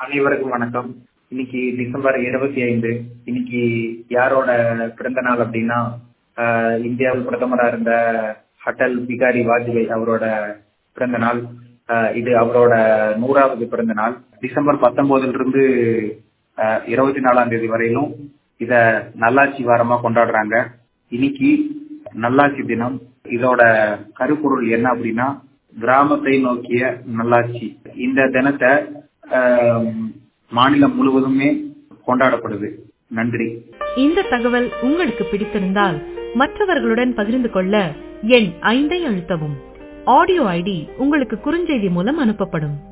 அனைவருக்கும் வணக்கம் இன்னைக்கு டிசம்பர் இருபத்தி ஐந்து இன்னைக்கு யாரோட பிறந்த நாள் அப்படின்னா ஆஹ் இந்தியாவில் பிரதமரா இருந்த அடல் பிகாரி வாஜ்பாய் அவரோட பிறந்த நாள் ஆஹ் இது அவரோட நூறாவது பிறந்த நாள் டிசம்பர் பத்தொன்பதுல இருந்து ஆஹ் இருபத்தி நாலாம் தேதி வரையிலும் இத நல்லாட்சி வாரமா கொண்டாடுறாங்க இன்னைக்கு நல்லாட்சி தினம் இதோட கருப்பொருள் என்ன அப்படின்னா கிராமத்தை நோக்கிய நல்லாட்சி இந்த தினத்தை ஆஹ் மாநிலம் முழுவதுமே கொண்டாடப்படுது நன்றி இந்த தகவல் உங்களுக்கு பிடித்திருந்தால் மற்றவர்களுடன் பகிர்ந்து கொள்ள எண் ஐந்தை அழுத்தவும் ஆடியோ ஐடி உங்களுக்கு குறுஞ்செய்தி மூலம் அனுப்பப்படும்